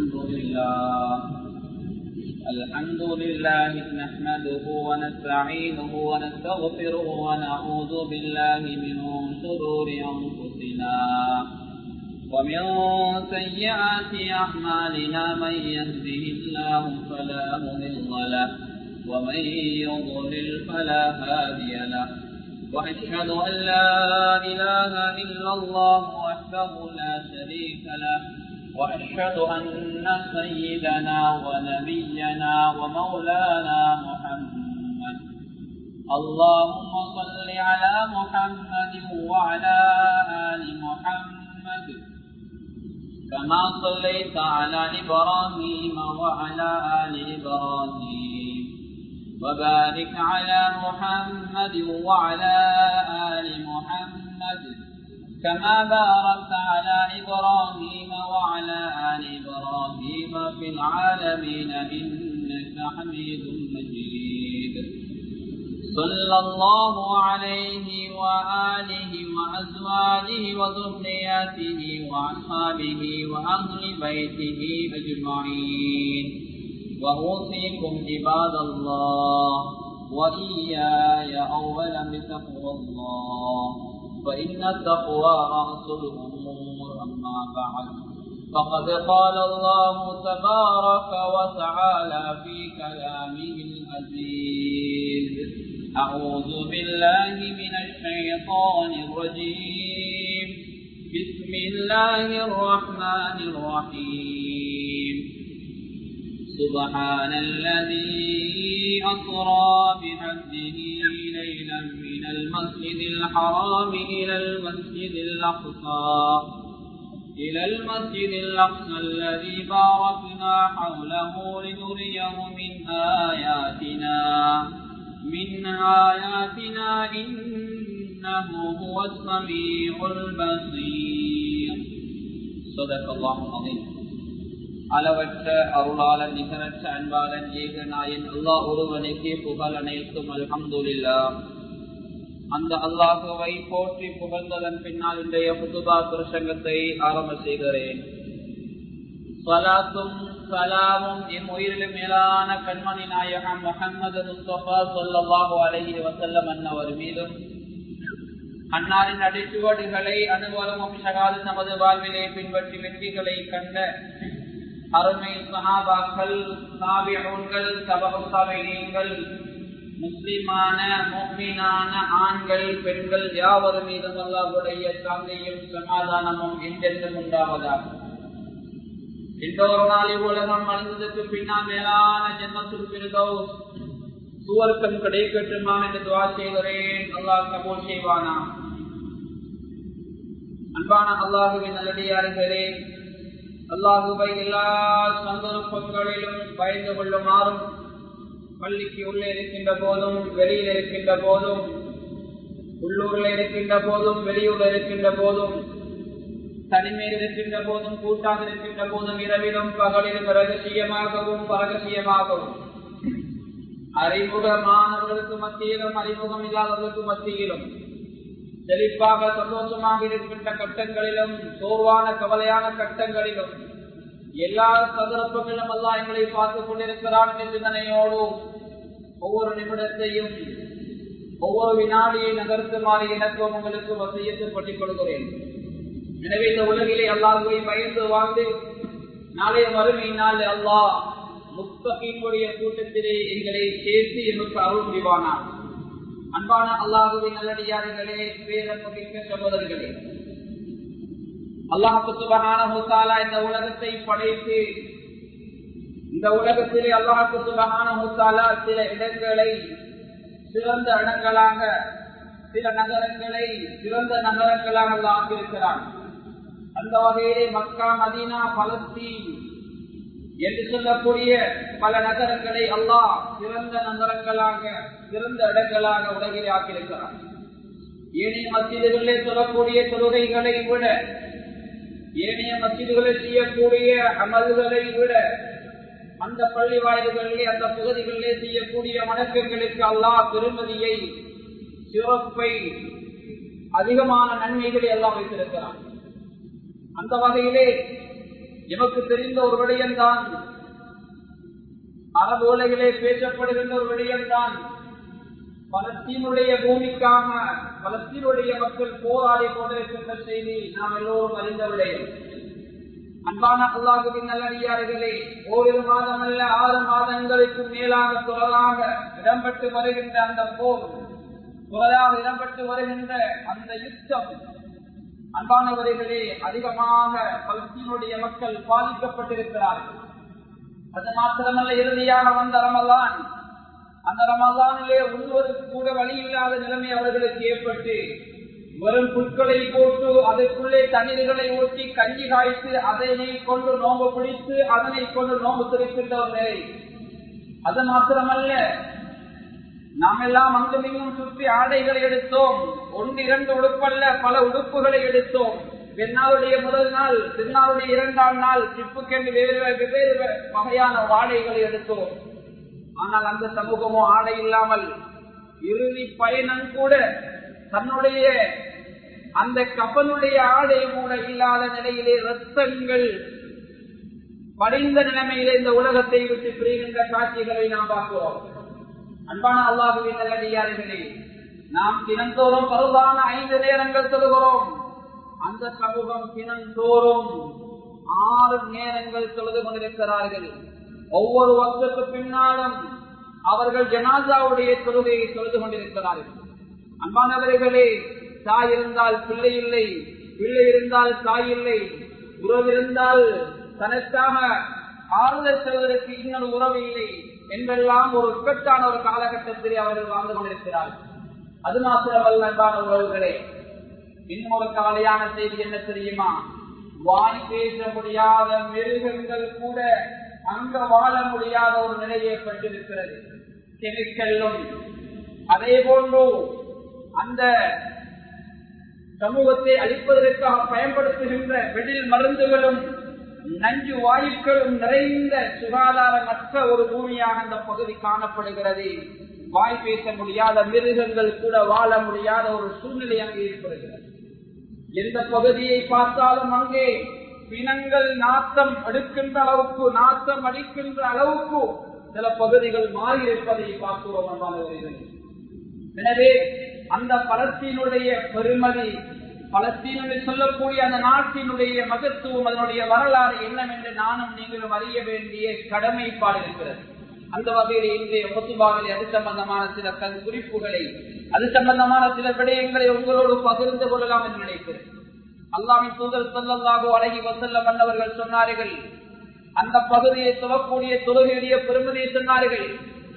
الحمد لله الحمد لله نحمده ونستعينه ونستغفره ونعوذ بالله من شرور أنفسنا ومن سيئات أعمالنا من يهده الله فلا مضل له ومن يضلل فلا هادي له وأشهد أن لا إله إلا الله وحده لا شريك له وأشهد أن سيدنا ونبينا ومولانا محمد اللهم صل على محمد وعلى آل محمد كما صليت على إبراهيم وعلى آل إبراهيم وبارك على محمد وعلى آل محمد كما باركت على إبراهيم وعلى آل إبراهيم في العالمين إنك حميد مجيد صلى الله عليه وآله وأزواجه وذرياته وأصحابه وأهل بيته أجمعين وأوصيكم عباد الله وإياي أولا بتقوى الله فإن التقوى رأس الأمور أما بعد فقد قال الله تبارك وتعالى في كلامه العزيز أعوذ بالله من الشيطان الرجيم بسم الله الرحمن الرحيم سبحان الذي أسرى بعبده ليلا من المسجد الحرام إلى المسجد الأقصى إلى المسجد الأقصى الذي باركنا حوله لنريه من آياتنا من آياتنا إنه هو السميع البصير صدق الله العظيم அளவற்ற அருளாளன் நிகரற்ற அன்பாளன் ஏகநாயன் அல்லாஹ் ஒருவனுக்கு புகழ் அனைத்தும் அல்ஹம்துலில்லா அந்த அல்லாஹுவை போற்றி புகழ்ந்ததன் பின்னால் இன்றைய புதுபா பிரசங்கத்தை ஆரம்ப செய்கிறேன் சலாத்தும் சலாமும் என் உயிரிலும் மேலான கண்மணி நாயகம் முகமது முஸ்தபா சொல்லாஹு அலஹி வசல்லம் அன்னவர் மீதும் அன்னாரின் அடிச்சுவடுகளை அனுபவமும் சகாது நமது வாழ்விலே பின்பற்றி வெற்றிகளை கண்ட அருமை சனாபாக்கள் தாவியங்கள் சபகத்தாவியங்கள் முஸ்லிமான மோமீனான ஆண்கள் பெண்கள் யாவர் மீதும் அல்லாவுடைய சாந்தியும் சமாதானமும் என்றென்றும் உண்டாவதாக இன்றொரு நாள் உலகம் அழிந்ததற்கு பின்னால் மேலான ஜென்மத்தில் பிறந்தோ சுவர்க்கம் கிடைக்கட்டுமா என்று துவா செய்கிறேன் அல்லாஹ் கபோல் செய்வானா அன்பான அல்லாஹுவின் நல்லடியார்களே அல்லாஹுவை எல்லா சந்தர்ப்பங்களிலும் பயந்து கொள்ளுமாறும் பள்ளிக்கு உள்ளே இருக்கின்ற போதும் வெளியில் இருக்கின்ற போதும் உள்ளூரில் இருக்கின்ற போதும் வெளியூரில் இருக்கின்ற போதும் தனிமையில் இருக்கின்ற போதும் கூட்டாக இருக்கின்ற போதும் இரவிலும் பகலிலும் ரகசியமாகவும் பரகசியமாகவும் அறிமுகமானவர்களுக்கு மத்தியிலும் அறிமுகம் இல்லாதவர்களுக்கு மத்தியிலும் செழிப்பாக சந்தோஷமாக இருக்கின்ற கட்டங்களிலும் சோர்வான கவலையான கட்டங்களிலும் எல்லா சந்தர்ப்பங்களிலும் அல்லா எங்களை பார்த்துக் கொண்டிருக்கிறான் என்ற சிந்தனையோடு ஒவ்வொரு நிமிடத்தையும் ஒவ்வொரு வினாடியை நகர்த்துமாறு எனக்கும் உங்களுக்கு வசியத்து பட்டிக் கொள்கிறேன் எனவே இந்த உலகிலே அல்லாஹுவை பயந்து வாழ்ந்து நாளைய மறுமையினால் அல்லாஹ் முத்தகீனுடைய கூட்டத்திலே எங்களை சேர்த்து எமக்கு அருள் புரிவானார் அன்பான அல்லாஹுவின் நல்லடியார்களே பேரன் மிக்க சகோதரர்களே அல்லாஹு சுபகான இந்த உலகத்தை படைத்து இந்த உலகத்திலே அல்லாஹு சுபகான சில இடங்களை சிறந்த இடங்களாக சில நகரங்களை சிறந்த நகரங்களாக ஆக்கியிருக்கிறான் அந்த வகையிலே மக்கா மதீனா பலஸ்தீன் என்று சொல்லக்கூடிய பல நகரங்களை அல்லாஹ் சிறந்த நகரங்களாக சிறந்த இடங்களாக உலகிலே ஆக்கியிருக்கிறார் ஏனைய மசிதிகளிலே சொல்லக்கூடிய தொழுகைகளை விட ஏனைய மசிதிகளில் செய்யக்கூடிய அமல்களை விட அந்த பள்ளி வாயில்களிலே அந்த பகுதிகளிலே செய்யக்கூடிய வணக்கங்களுக்கு அல்லாஹ் பெருமதியை சிறப்பை அதிகமான நன்மைகளை எல்லாம் வைத்திருக்கிறான் அந்த வகையிலே எமக்கு தெரிந்த ஒரு விடயம்தான் அரபு உலகிலே பேசப்படுகின்ற ஒரு விடயம்தான் பலஸ்தீனுடைய பூமிக்காக பலஸ்தீனுடைய மக்கள் போராடி கொண்டிருக்கின்ற செய்தி நாம் எல்லோரும் அறிந்த விடயம் அன்பான அல்லாஹுவின் நல்லடியார்களே ஓரிரு மாதம் அல்ல ஆறு மாதங்களுக்கு மேலாக தொடராக இடம்பெற்று வருகின்ற அந்த போர் தொடராக இடம்பெற்று வருகின்ற அந்த யுத்தம் அன்பானவர்களே அதிகமாக பலஸ்தீனுடைய மக்கள் பாதிக்கப்பட்டிருக்கிறார்கள் அது மாத்திரமல்ல இறுதியாக வந்த ரமலான் அந்த ரமலானிலே உள்வருக்கு கூட வழி இல்லாத நிலைமை அவர்களுக்கு ஏற்பட்டு வெறும் புட்களை போட்டு அதற்குள்ளே தண்ணீர்களை ஊற்றி கஞ்சி காய்த்து அதனை கொண்டு நோம்பு பிடித்து அதனை கொண்டு நோம்பு திரிக்கின்ற ஒரு நிலை அது மாத்திரமல்ல நாம் எல்லாம் அங்கு மிகவும் சுற்றி ஆடைகளை எடுத்தோம் ஒன்று இரண்டு உடுப்பல்ல பல உடுப்புகளை எடுத்தோம் பெண்ணாருடைய முதல் நாள் பெண்ணாருடைய இரண்டாம் நாள் சிப்புக்கென்று வேறு வெவ்வேறு வகையான ஆடைகளை எடுத்தோம் ஆனால் அந்த சமூகமோ ஆடை இல்லாமல் இறுதி பயணம் கூட தன்னுடைய அந்த கப்பனுடைய ஆடை கூட இல்லாத நிலையிலே ரத்தங்கள் படிந்த நிலைமையிலே இந்த உலகத்தை விட்டு பிரிகின்ற காட்சிகளை நாம் பார்க்கிறோம் அன்பான அல்லாஹுவின் நல்லடியார்களே நாம் தினந்தோறும் பருவான ஐந்து நேரங்கள் தொழுகிறோம் அந்த சமூகம் தினந்தோறும் ஆறு நேரங்கள் தொழுது கொண்டிருக்கிறார்கள் ஒவ்வொரு வருஷத்துக்கு பின்னாலும் அவர்கள் ஜனாசாவுடைய தொழுகையை தொழுது கொண்டிருக்கிறார்கள் அன்பானவர்களே தாய் இருந்தால் பிள்ளை இல்லை பிள்ளை இருந்தால் தாய் இல்லை உறவு இருந்தால் தனக்காக ஆறுதல் செய்வதற்கு இன்னொரு உறவு இல்லை என்றெல்லாம் ஒரு இக்கட்டான ஒரு காலகட்டத்தில் அவர்கள் வாழ்ந்து கொண்டிருக்கிறார்கள் அது மாத்திரமல்ல அன்பான உறவுகளே இன்னும் ஒரு கவலையான செய்தி என்ன தெரியுமா வாய் பேச முடியாத மிருகங்கள் கூட அங்க வாழ முடியாத ஒரு நிலை ஏற்பட்டிருக்கிறது கெமிக்கல்லும் அதே போன்று அந்த சமூகத்தை அழிப்பதற்காக பயன்படுத்துகின்ற வெடில் மருந்துகளும் நஞ்சு வாயுக்களும் நிறைந்த சுகாதாரமற்ற ஒரு பூமியாக அந்த பகுதி காணப்படுகிறது வாய் பேச முடியாத மிருகங்கள் கூட வாழ முடியாத ஒரு சூழ்நிலை அங்கே ஏற்படுகிறது எந்த பகுதியை பார்த்தாலும் அங்கே பிணங்கள் நாத்தம் எடுக்கின்ற அளவுக்கு நாத்தம் அடிக்கின்ற அளவுக்கு சில பகுதிகள் மாறி இருப்பதை பார்க்கிறோம் அன்பானவர்கள் எனவே அந்த பலஸ்தீனுடைய பெருமதி பலஸ்தீனுடைய சொல்லக்கூடிய அந்த நாட்டினுடைய மகத்துவம் அதனுடைய வரலாறு என்னவென்று நானும் நீங்களும் அறிய வேண்டிய கடமைப்பாடு இருக்கிறது அந்த வகையில் இன்றைய முத்துபாவிலே அது சம்பந்தமான சில கண் குறிப்புகளை அது சம்பந்தமான சில விடயங்களை உங்களோடு பகிர்ந்து கொள்ளலாம் என்று நினைக்கிறேன் அல்லாவின் தூதர் சொல்லல்லாகோ அழகி வசல்ல மன்னவர்கள் சொன்னார்கள் அந்த பகுதியை சொல்லக்கூடிய தொழுகையுடைய பெருமதியை சொன்னார்கள்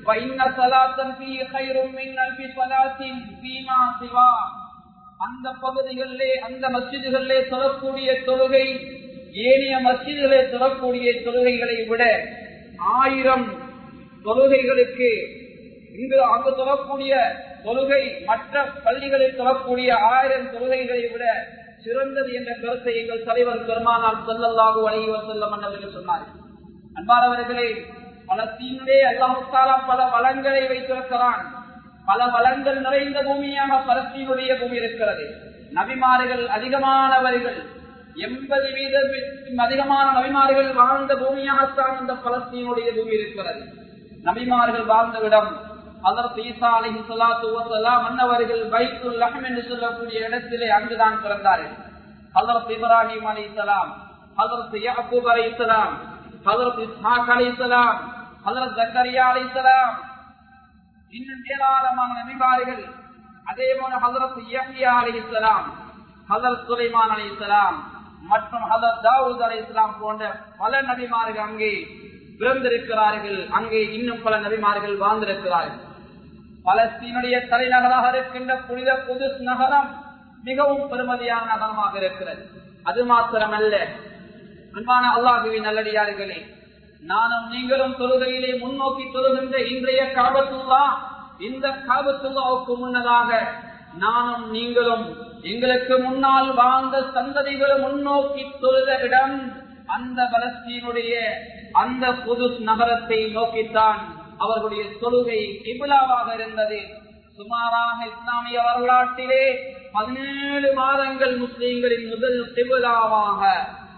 அந்த பகுதிகளிலே அந்த மஸ்ஜிதுகளிலே சொல்லக்கூடிய தொழுகை ஏனைய மஸ்ஜிதுகளை சொல்லக்கூடிய தொழுகைகளை விட ஆயிரம் தொழுகைகளுக்கு இங்கு அங்கு சொல்லக்கூடிய தொழுகை மற்ற பள்ளிகளில் சொல்லக்கூடிய ஆயிரம் தொழுகைகளை விட சிறந்தது என்ற கருத்தை எங்கள் தலைவர் பெருமானால் செல்லல்லாக அலைவர் செல்ல மன்னர்கள் சொன்னார்கள் அன்பானவர்களே பலத்தீனுடைய அல்லாஹாலா பல வளங்களை வைத்திருக்கிறான் பல வளங்கள் நிறைந்த பூமியாக பலஸ்தீனுடைய பூமி இருக்கிறது நபிமார்கள் அதிகமானவர்கள் எண்பது வீதம் அதிகமான நபிமார்கள் வாழ்ந்த பூமியாகத்தான் இந்த பலஸ்தீனுடைய பூமி இருக்கிறது நபிமார்கள் வாழ்ந்த விடம் அதற்கு ஈசா அலி சொல்லாத்து வசலாம் மன்னவர்கள் பைத்துல் லஹம் என்று சொல்லக்கூடிய இடத்திலே அங்குதான் பிறந்தார்கள் ஹலரத் இப்ராஹிம் அலி இஸ்லாம் ஹலரத் யாக்கூப் அலி இஸ்லாம் ஹலரத் இஸ்ஹாக் அலி இஸ்லாம் ஹலரத் ஜக்கரியா அலி இஸ்லாம் இன்னும் ஏராளமான நபிமார்கள் அதே போல ஹலரத் யஹ்யா அலி இஸ்லாம் ஹலரத் சுலைமான் அலி இஸ்லாம் மற்றும் ஹலரத் தாவூத் அலி இஸ்லாம் போன்ற பல நபிமார்கள் அங்கே பிறந்திருக்கிறார்கள் அங்கே இன்னும் பல நபிமார்கள் வாழ்ந்திருக்கிறார்கள் பலஸ்தீனுடைய தலைநகராக இருக்கின்ற புனித புது நகரம் மிகவும் பெருமதியான நகரமாக இருக்கிறது அது மாத்திரமல்ல அன்பான அல்லாஹுவின் நல்லடியார்களே நானும் நீங்களும் தொழுகையிலே முன்னோக்கி தொழுகின்ற இன்றைய காபத்துல்லா இந்த காபத்துல்லாவுக்கு முன்னதாக நானும் நீங்களும் எங்களுக்கு முன்னால் வாழ்ந்த சந்ததிகளும் முன்னோக்கி தொழுத இடம் அந்த பலஸ்தீனுடைய அந்த புது நகரத்தை நோக்கித்தான் அவர்களுடைய தொழுகை கிபிலாவாக இருந்தது சுமாராக இஸ்லாமிய வரலாற்றிலே பதினேழு மாதங்கள் முஸ்லீம்களின் முதல் கிபிலாவாக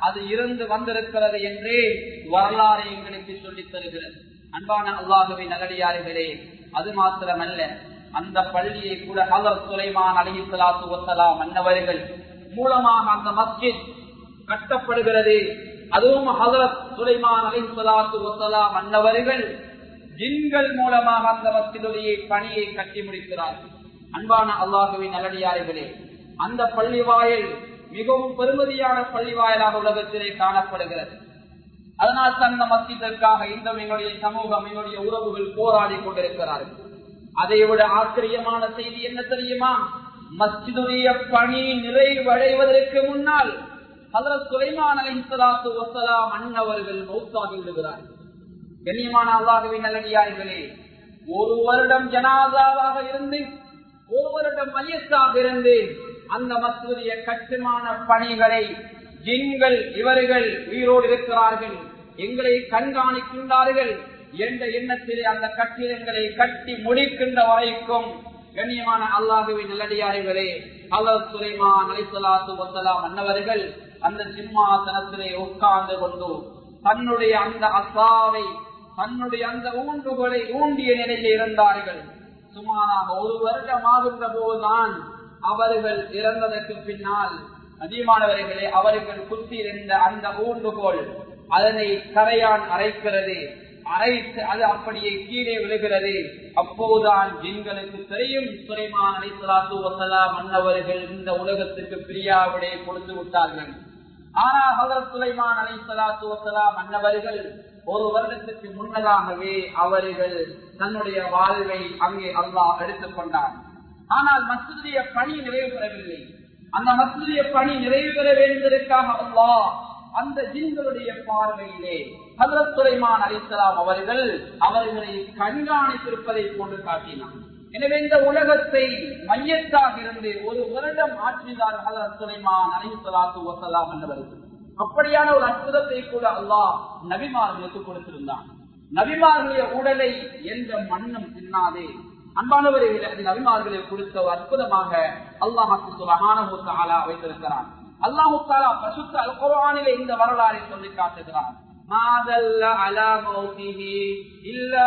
அது இருந்து வந்திருக்கிறது என்றே வரலாறு எங்களுக்கு சொல்லித் தருகிறது அன்பான அல்லாஹுவை நகடியார்களே அது மாத்திரமல்ல அந்த பள்ளியை கூட ஹலர் சுலைமான் அலி சலாத்து வசலாம் மன்னவர்கள் மூலமாக அந்த மஸ்ஜித் கட்டப்படுகிறது அதுவும் ஹலரத் சுலைமான் அலி சலாத்து வசலாம் மன்னவர்கள் ஜின்கள் மூலமாக அந்த மஸ்ஜிதுடைய பணியை கட்டி முடிக்கிறார்கள் அன்பான அல்லாஹுவின் நல்லடியார்களே அந்த பள்ளி வாயில் மிகவும் பெருமதியான பள்ளி வாயிலாக உலகத்திலே காணப்படுகிறது அதனால் தந்த மத்தியதற்காக இந்த எங்களுடைய சமூகம் எங்களுடைய உறவுகள் போராடி கொண்டிருக்கிறார்கள் அதை விட ஆச்சரியமான செய்தி என்ன தெரியுமா மஸ்ஜிதுடைய பணி நிறைவடைவதற்கு முன்னால் ஹதரத் சுலைமான் அலிசலாத்து வசலாம் அண்ணவர்கள் மௌத்தாகி விடுகிறார்கள் கண்ணியமான அல்லாஹுவின் நல்லடியார்களே ஒரு வருடம் ஜனாதாவாக இருந்து ஒரு வருடம் மையத்தாக இருந்து அந்த மசூதிய கட்டுமான பணிகளை ஜின்கள் இவர்கள் உயிரோடு இருக்கிறார்கள் எங்களை கண்காணிக்கின்றார்கள் என்ற எண்ணத்திலே அந்த கட்டிடங்களை கட்டி முடிக்கின்ற வரைக்கும் கண்ணியமான அல்லாஹுவின் நல்லடியார்களே அல்லது சுலைமான் அலிசலாத்து வந்தலாம் அன்னவர்கள் அந்த சிம்மாசனத்திலே உட்கார்ந்து கொண்டு தன்னுடைய அந்த அசாவை தன்னுடைய அந்த ஊண்டுகளை ஊண்டிய நிலையில் இருந்தார்கள் சுமாராக ஒரு வருடம் ஆகின்ற போதுதான் அவர்கள் இறந்ததற்கு பின்னால் அதிகமானவர்களே அவர்கள் குத்தியிருந்த அந்த ஊண்டுகோல் அதனை கரையான் அரைக்கிறது அரைத்து அது அப்படியே கீழே விழுகிறது அப்போதுதான் ஜின்களுக்கு தெரியும் சுலைமான் அலிசலாத்து வசலாம் மன்னவர்கள் இந்த உலகத்துக்கு பிரியாவிடே கொடுத்து விட்டார்கள் ஆனால் ஹதரத் சுலைமான் அலை சலாத்து வசலாம் மன்னவர்கள் ஒரு வருடத்துக்கு முன்னதாகவே அவர்கள் தன்னுடைய வாழ்வை அங்கே அல்லாஹ் எடுத்துக் கொண்டார் ஆனால் மசூதிய பணி நிறைவு பெறவில்லை அந்த மசூதிய பணி நிறைவு பெற வேண்டியதற்காக அல்லாஹ் அந்த ஜின்களுடைய பார்வையிலே ஹதரத் சுலைமான் அலிசலாம் அவர்கள் அவர்களை கண்காணித்திருப்பதை போன்று காட்டினார் எனவே இந்த உலகத்தை மையத்தாக இருந்து ஒரு வருடம் ஆட்சிதார் ஹதரத் சுலைமான் அலிசலாத்து வசலாம் என்பவர்கள் அப்படியான ஒரு அற்புதத்தை கூட அல்லாஹ் நபிமார்களுக்கு கொடுத்திருந்தான் நபிமார்களுடைய உடலை எந்த மண்ணும் தின்னாதே அன்பானவர்களை அந்த நபிமார்களை கொடுத்த ஒரு அற்புதமாக அல்லாஹாக்கு சுலகான ஆளா வைத்திருக்கிறான் அல்லாஹு தாலா பசுத்த அல் குரானிலே இந்த வரலாறை சொல்லி காட்டுகிறான் மாதல்ல அலா மௌதிஹி இல்லா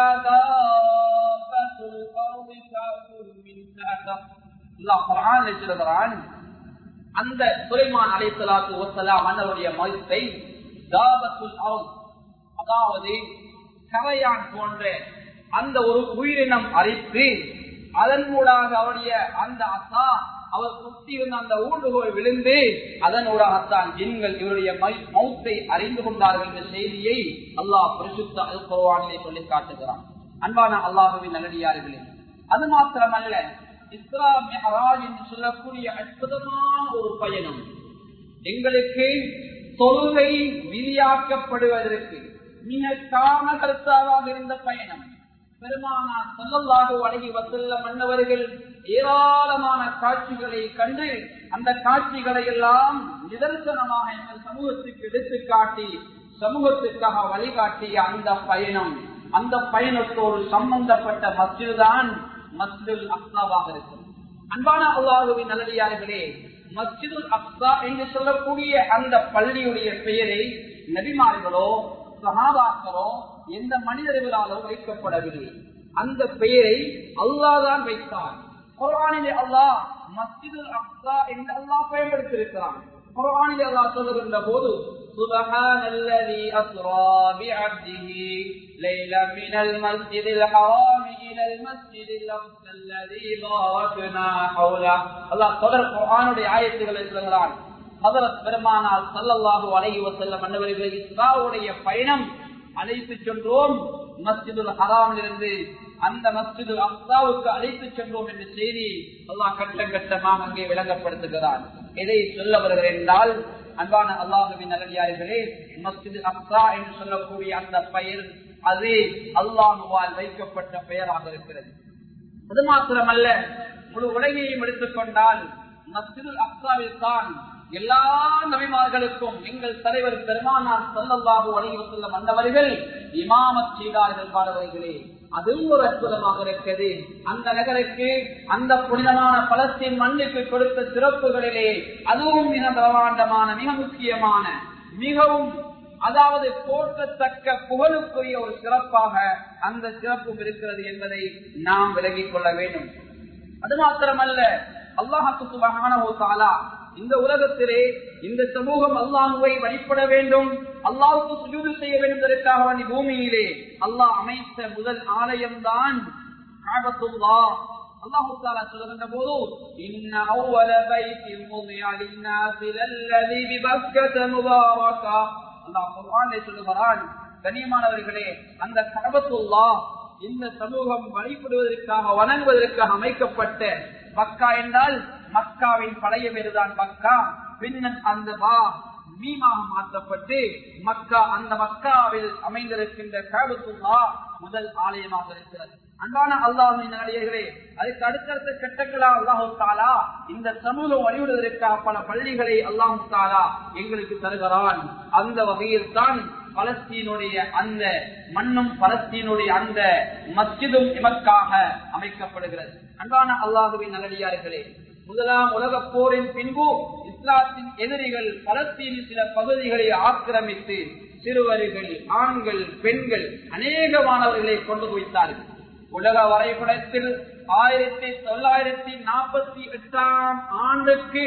தாபத்துல் கௌமி காபுல் மின் சஅதம் அல்லாஹ் குர்ஆனிலே சொல்கிறான் அந்த சுலைமான் அலைஹிஸ்ஸலாத்து வஸலாம் அன்னருடைய மௌத்தை தாபத்துல் அர்த் அதாவது கரையான் போன்ற அந்த ஒரு உயிரினம் அரித்து அதன் மூலாக அவருடைய அந்த அசா அவர் குத்தி இருந்த அந்த ஊண்டுகோல் விழுந்து அதன் ஊடாகத்தான் ஜின்கள் இவருடைய மௌத்தை அறிந்து கொண்டார்கள் என்ற செய்தியை அல்லாஹ் பரிசுத்த அல்குர்வானிலே சொல்லி காட்டுகிறான் அன்பான அல்லாஹுவின் நல்லடியார்களே அது மாத்திரமல்ல இஸ்ரா மெஹராஜ் என்று சொல்லக்கூடிய அற்புதமான ஒரு பயணம் எங்களுக்கு தொழுகை விதியாக்கப்படுவதற்கு மிக காரண கருத்தாவாக இருந்த பயணம் பெருமானார் சொல்லல்லாக வழங்கி வத்துள்ள மன்னவர்கள் ஏராளமான காட்சிகளை கண்டு அந்த காட்சிகளை எல்லாம் நிதர்சனமாக எங்கள் சமூகத்துக்கு எடுத்து காட்டி சமூகத்துக்காக வழிகாட்டிய அந்த பயணம் அந்த பயணத்தோடு சம்பந்தப்பட்ட மஸ்ஜித் தான் மஸ்ஜிதுல் அக்சாவாக இருக்கும் அன்பான அல்லாஹுவின் நல்லடியார்களே மஸ்ஜிதுல் அக்சா என்று சொல்லக்கூடிய அந்த பள்ளியுடைய பெயரை நபிமார்களோ சகாபாக்களோ எந்த மனிதர்களாலோ வைக்கப்படவில்லை அந்த பெயரை அல்லாதான் வைத்தார் குரானிலே அல்லாஹ் மஸ்ஜிதுல் அக்ஸா என்று அல்லாஹ் பயன்படுத்தியிருக்கிறான் குரானிலே அல்லாஹ் சொல்லுகின்ற போது سبحان الذي أسرى بعبده ليلا من المسجد الحرام إلى المسجد الأقصى الذي باركنا حوله الله صدر القرآن ஆயத்துக்களை சொல்கிறான் ஹதரத் பெருமானால் சல்லல்லாஹு அலைஹி வஸல்லம் அன்னவர்கள் இஸ்ராவுடைய பயணம் அழைத்து சென்றோம் மஸ்ஜிதுல் ஹராமில் இருந்து அந்த மஸ்ஜிது அக்சாவுக்கு அழைத்து சென்றோம் என்ற செய்தி அல்லாஹ் கட்ட கட்டமாக அங்கே விளங்கப்படுத்துகிறார் எதை சொல்ல வருகிறேன் என்றால் அன்பான அல்லாஹுவின் நல்லடியார்களே மஸ்ஜிது அக்சா என்று சொல்லக்கூடிய அந்த பெயர் அது அல்லாஹுவால் வைக்கப்பட்ட பெயராக இருக்கிறது அது மாத்திரமல்ல முழு உலகையும் எடுத்துக்கொண்டால் மஸ்ஜிதுல் அக்சாவில் தான் எல்லா நபிமார்களுக்கும் எங்கள் தலைவர் பெருமானார் சொல்லல்லாஹு வழங்கி செல்ல வந்தவர்கள் இமாமத் செய்தார்கள் பாடவர்களே அதுவும் ஒரு அற்புதமாக இருக்கிறது அந்த நகருக்கு அந்த புனிதமான பலஸ்தீன் மண்ணுக்கு கொடுத்த சிறப்புகளிலே அதுவும் மிக பிரமாண்டமான மிக முக்கியமான மிகவும் அதாவது போற்றத்தக்க புகழுக்குரிய ஒரு சிறப்பாக அந்த சிறப்பும் இருக்கிறது என்பதை நாம் விலகிக் கொள்ள வேண்டும் அது மாத்திரமல்ல அல்லாஹு சுபகான இந்த உலகத்திலே இந்த சமூகம் அல்லாஹுவை வழிபட வேண்டும் அல்லாஹுக்கு சுஜூது செய்ய வேண்டும் என்பதற்காக வேண்டி பூமியிலே அல்லாஹ் அமைத்த முதல் ஆலயம் தான் அல்லாஹு தாலா சொல்லுகின்ற போது இன்ன அவ்வள பைத்தி முதியா லின்னாசி லல்லதி பிபக்கத முபாரகா அல்லாஹ் குர்ஆனிலே சொல்லுகிறான் கனியமானவர்களே அந்த கஅபத்துல்லா இந்த சமூகம் வழிபடுவதற்காக வணங்குவதற்காக அமைக்கப்பட்ட மக்கா என்றால் மக்காவின் பழைய பேருதான் மக்கா பின்னர் அந்த வா மீமாக மாற்றப்பட்டு மக்கா அந்த மக்காவில் அமைந்திருக்கின்ற காபத்துல்லா முதல் ஆலயமாக இருக்கிறது அன்பான அல்லாஹின் நாடியர்களே அதுக்கு அடுத்தடுத்த கட்டங்களா அல்லாஹு தாலா இந்த சமூகம் வழிவிடுவதற்காக பல பள்ளிகளை அல்லாஹு தாலா எங்களுக்கு தருகிறான் அந்த வகையில் தான் பலஸ்தீனுடைய அந்த மண்ணும் பலஸ்தீனுடைய அந்த மஸ்ஜிதும் எமக்காக அமைக்கப்படுகிறது அன்பான அல்லாஹுவின் நல்லடியார்களே முதலாம் உலக போரின் பின்பு இஸ்லாத்தின் எதிரிகள் பலஸ்தீனின் சில பகுதிகளை ஆக்கிரமித்து சிறுவர்கள் ஆண்கள் பெண்கள் அநேகமானவர்களை கொண்டு குவித்தார்கள் உலக வரைபடத்தில் ஆயிரத்தி தொள்ளாயிரத்தி நாற்பத்தி எட்டாம் ஆண்டுக்கு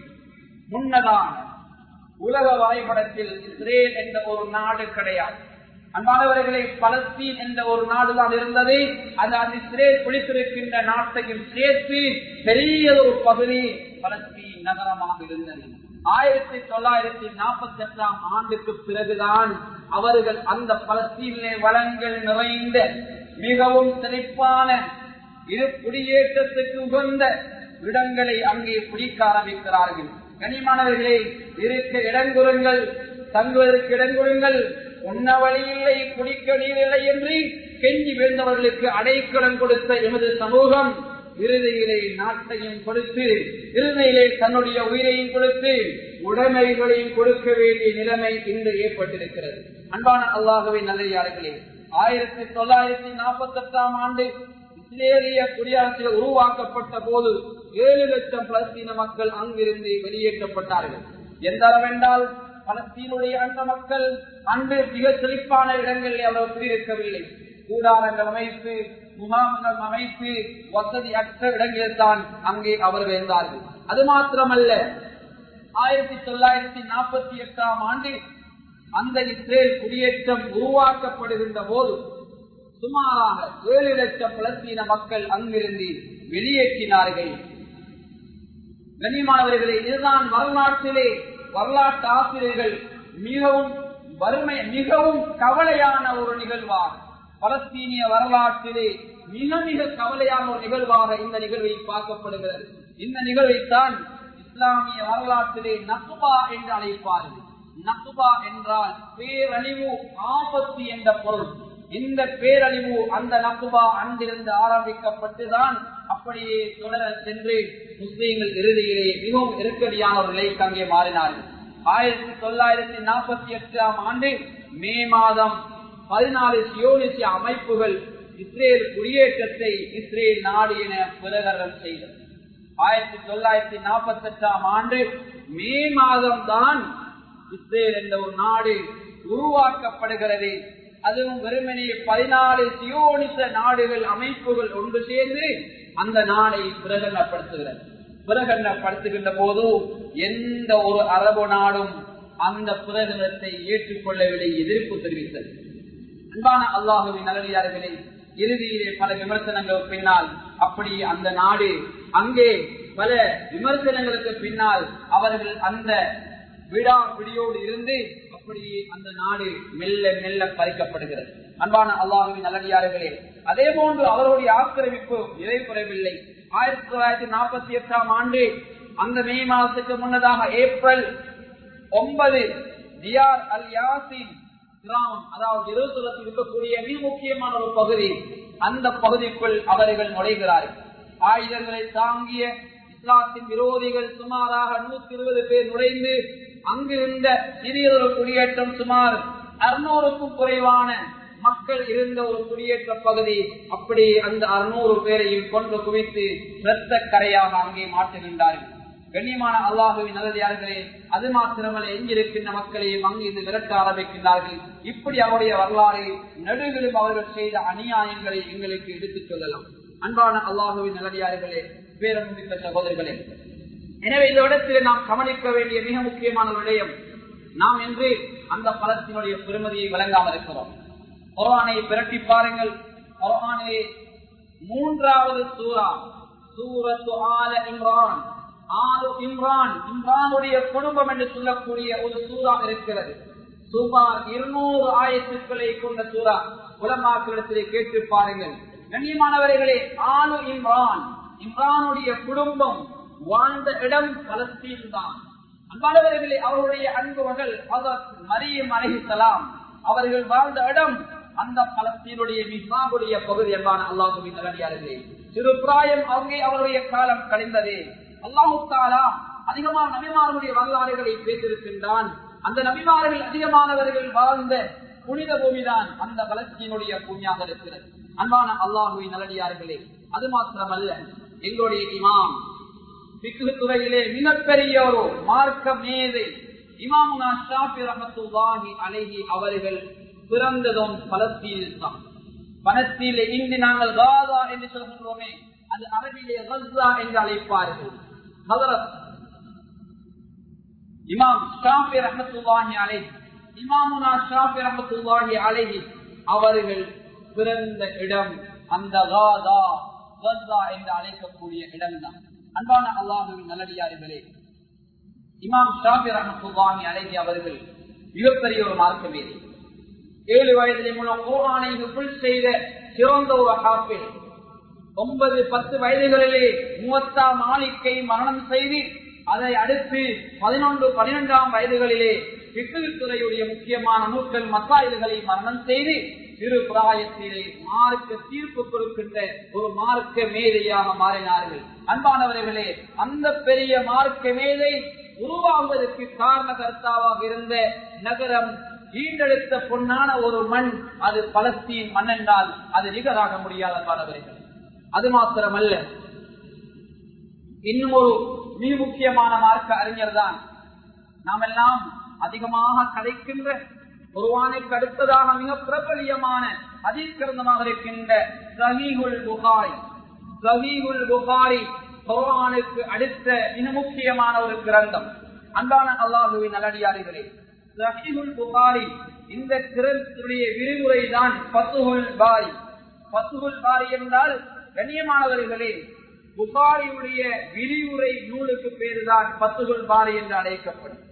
முன்னதான் உலக வரைபடத்தில் இஸ்ரேல் என்ற ஒரு நாடு கிடையாது அன்பானவர்களை பலஸ்தீன் என்ற ஒரு நாடுதான் இருந்தது அது அந்த இஸ்ரேல் பிடித்திருக்கின்ற நாட்டையும் சேர்த்து பெரிய ஒரு பகுதி பலஸ்தீன் நகரமாக இருந்தது ஆயிரத்தி தொள்ளாயிரத்தி நாற்பத்தி எட்டாம் ஆண்டுக்கு பிறகுதான் அவர்கள் அந்த பலஸ்தீனிலே வளங்கள் நிறைந்த மிகவும் செழிப்பான இரு குடியேற்றத்துக்கு உகந்த இடங்களை அங்கே பிடிக்க ஆரம்பிக்கிறார்கள் கனிமானவர்களே இருக்க இடங்குறுங்கள் தங்குவதற்கு இடங்குறுங்கள் உண்ண வழி இல்லை குடிக்க நீர் இல்லை என்று கெஞ்சி வீழ்ந்தவர்களுக்கு அடைக்கலம் கொடுத்த எமது சமூகம் இறுதியிலே நாட்டையும் கொடுத்து இறுதியிலே தன்னுடைய உயிரையும் கொடுத்து உடைமைகளையும் கொடுக்க வேண்டிய நிலைமை இன்று ஏற்பட்டிருக்கிறது அன்பான அல்லாகவே நல்லே ஆயிரத்தி தொள்ளாயிரத்தி நாற்பத்தி எட்டாம் ஆண்டு இஸ்ரேலிய குடியரசில் உருவாக்கப்பட்ட போது ஏழு லட்சம் பலஸ்தீன மக்கள் அங்கிருந்து வெளியேற்றப்பட்டார்கள் எந்த அளவென்றால் பலஸ்தீனுடைய அந்த மக்கள் அன்று மிக செழிப்பான இடங்களில் அவ்வளவு குடியிருக்கவில்லை கூடாரங்கள் அமைத்து முகாம்கள் அமைத்து வசதி அற்ற இடங்களில் தான் அங்கே அவர்கள் இருந்தார்கள் அது மாத்திரமல்ல ஆயிரத்தி தொள்ளாயிரத்தி நாற்பத்தி எட்டாம் ஆண்டு அந்த இஸ்ரேல் குடியேற்றம் உருவாக்கப்படுகின்ற போது சுமாராக ஏழு லட்சம் பலஸ்தீன மக்கள் அங்கிருந்து வெளியேற்றினார்கள் கண்ணியமானவர்களே இதுதான் வரலாற்றிலே வரலாற்று ஆசிரியர்கள் மிகவும் வறுமை மிகவும் கவலையான ஒரு நிகழ்வாக பலஸ்தீனிய வரலாற்றிலே மிக மிக கவலையான ஒரு நிகழ்வாக இந்த நிகழ்வை பார்க்கப்படுகிறது இந்த நிகழ்வைத்தான் இஸ்லாமிய வரலாற்றிலே நக்குபா என்று அழைப்பார்கள் நக்குபா என்றால் பேரழிவு ஆபத்து என்ற பொருள் இந்த பேரழிவு அந்த நக்குபா அங்கிருந்து ஆரம்பிக்கப்பட்டுதான் அப்படியே தொடர சென்று முஸ்லீம்கள் இறுதியிலே மிகவும் நெருக்கடியான ஒரு நிலைக்கு அங்கே மாறினார்கள் ஆயிரத்தி தொள்ளாயிரத்தி நாற்பத்தி எட்டாம் ஆண்டு மே மாதம் பதினாலு சியோனிசிய அமைப்புகள் இஸ்ரேல் குடியேற்றத்தை இஸ்ரேல் நாடு என பிரகடனம் செய்தது ஆயிரத்தி தொள்ளாயிரத்தி நாற்பத்தி எட்டாம் ஆண்டு மே மாதம் தான் இஸ்ரேல் என்ற ஒரு நாடு உருவாக்கப்படுகிறது அதுவும் வெறுமனே பதினாலு சியோனிச நாடுகள் அமைப்புகள் ஒன்று சேர்ந்து அந்த நாடை பிரகடனப்படுத்துகிறது பிரகடனப்படுத்துகின்ற போது எந்த ஒரு அரபு நாடும் அந்த பிரகடனத்தை ஏற்றுக்கொள்ளவில்லை எதிர்ப்பு தெரிவித்தது அன்பான அல்லாஹுவின் நல்லடியார்களே இறுதியிலே பல விமர்சனங்கள் பின்னால் அப்படி அந்த நாடு அங்கே பல விமர்சனங்களுக்கு பின்னால் அவர்கள் அந்த விடா பிடியோடு இருந்து அப்படியே அந்த நாடு மெல்ல மெல்ல பறிக்கப்படுகிறது அன்பான அல்லாஹுவின் நல்லடியார்களே அதே போன்று அவருடைய ஆக்கிரமிப்பு நிறைவுறவில்லை ஆயிரத்தி தொள்ளாயிரத்தி நாற்பத்தி எட்டாம் ஆண்டு அந்த மே மாதத்துக்கு முன்னதாக ஏப்ரல் ஒன்பது டியார் அல் யாசின் கிராமம் அதாவது எருசலத்தில் இருக்கக்கூடிய மிக முக்கியமான ஒரு பகுதி அந்த பகுதிக்குள் அவர்கள் நுழைகிறார்கள் ஆயுதங்களை தாங்கிய இஸ்லாத்தின் விரோதிகள் சுமாராக நூத்தி இருபது பேர் நுழைந்து அங்கிருந்த சிறியதொரு குடியேற்றம் சுமார் அறுநூறுக்கும் குறைவான மக்கள் இருந்த ஒரு குடியேற்ற பகுதி அப்படி அந்த அறுநூறு பேரையும் கொண்டு குவித்து இரத்த கரையாக அங்கே மாற்றுகின்றார்கள் கண்ணியமான அல்லாஹுவின் நல்லதார்களே அது மாத்திரமல்ல எங்கிருக்கின்ற மக்களையும் அங்கிருந்து விரட்ட ஆரம்பிக்கின்றார்கள் இப்படி அவருடைய வரலாறு நடுவிலும் அவர்கள் செய்த அநியாயங்களை எங்களுக்கு எடுத்துச் சொல்லலாம் அன்பான அல்லாஹுவின் நல்லதார்களே பேரமிக்க சகோதரர்களே எனவே இந்த இடத்தில் நாம் கவனிக்க வேண்டிய மிக முக்கியமான விடயம் நாம் என்று அந்த பலத்தினுடைய பெருமதியை வழங்காமல் இருக்கிறோம் குரானை பிரட்டி பாருங்கள் குரானே மூன்றாவது சூரா சூரத்து ஆல இம்ரான் ஆலு இம்ரான் இம்ரானுடைய குடும்பம் என்று சொல்லக்கூடிய ஒரு சூறா இருக்கிறது சுமார் இருநூறு ஆயிரத்துக்களை கொண்ட சூறா உலமாக்களிடத்திலே கேட்டு பாருங்கள் கண்ணியமானவர்களே ஆலு இம்ரான் இம்ரானுடைய குடும்பம் வாழ்ந்த இடம் பலஸ்தீன் தான் அன்பானவர்களே அவருடைய அன்பு மகள் மரியம் அழகிசலாம் அவர்கள் வாழ்ந்த இடம் அந்த பலஸ்தீனுடைய மிசாவுடைய பகுதி என்பான அல்லாஹுவின் நல்லடியார்களே சிறு பிராயம் அங்கே அவருடைய காலம் கழிந்ததே அல்லாஹு தாலா அதிகமான நபிமார்களுடைய வரலாறுகளை பேசியிருக்கின்றான் அந்த நபிமார்கள் அதிகமானவர்கள் வாழ்ந்த புனித பூமிதான் அந்த பலஸ்தீனுடைய பூமியாக இருக்கிறது அன்பான அல்லாஹுவின் நல்லடியார்களே அது மாத்திரமல்ல எங்களுடைய இமாம் பிக்கு துறையிலே மிகப்பெரிய ஒரு மார்க்க மேதை இமாமுனா ஷாஃபி ரஹத்துல்லாஹி அலைஹி அவர்கள் பிறந்ததும் பலஸ்தீனில் தான் பலஸ்தீனில் இன்று நாங்கள் காதா என்று சொல்கின்றோமே அது அரபிலே கஸ்ஸா என்று அழைப்பார்கள் ஹதரத் இமாம் ஷாஃபி ரஹத்துல்லாஹி அலைஹி இமாமுனா ஷாஃபி ரஹத்துல்லாஹி அலைஹி அவர்கள் பிறந்த இடம் அந்த காதா கஸ்ஸா என்று அழைக்கக்கூடிய இடம்தான் அன்பான அல்லாஹுவின் நல்லடியார்களே இமாம் ஷாபி ரஹத்துல்லாஹி அலைஹி அவர்கள் மிகப்பெரிய ஒரு மார்க்கமே ஏழு வயதிலே மூலம் குரானை புல் செய்த சிறந்த ஒரு ஹாஃபில் ஒன்பது பத்து வயதுகளிலே மூவத்தா மாளிகை மரணம் செய்து அதை அடுத்து பதினொன்று பனிரெண்டாம் வயதுகளிலே துறையுடைய முக்கியமான நூல்கள் மசாயில்களை மரணம் செய்து சிறு பிராயத்திலே மார்க்க தீர்ப்பு கொடுக்கின்ற ஒரு மார்க்க மேதையாக மாறினார்கள் அன்பானவர்களே அந்த பெரிய மார்க்க மேதை உருவாகுவதற்கு காரண கர்த்தாவாக இருந்த நகரம் ஈண்டெடுத்த பொன்னான ஒரு மண் அது பலஸ்தீன் மண் என்றால் அது நிகராக முடியாத அன்பானவர்கள் அது மாத்திரமல்ல இன்னும் ஒரு மிக முக்கியமான மார்க்க அறிஞர் தான் நாம் எல்லாம் அதிகமாக கதைக்கின்ற குருவானுக்கு அடுத்ததாக மிக பிரபலியமான அதிகிருந்தமாக இருக்கின்ற சஹீகுல் புகாரி சஹீகுல் புகாரி குர்ஆனுக்கு அடுத்த மிக முக்கியமான ஒரு கிரந்தம் அன்பான அல்லாஹுவின் நல்லடியார்களே சஹீகுல் புகாரி இந்த கிரந்தத்துடைய விரிவுரை தான் பத்துகுல் பாரி பத்துகுல் பாரி என்றால் கண்ணியமானவர்களே புகாரியுடைய விரிவுரை நூலுக்கு பேருதான் பத்துகுல் பாரி என்று அழைக்கப்படும்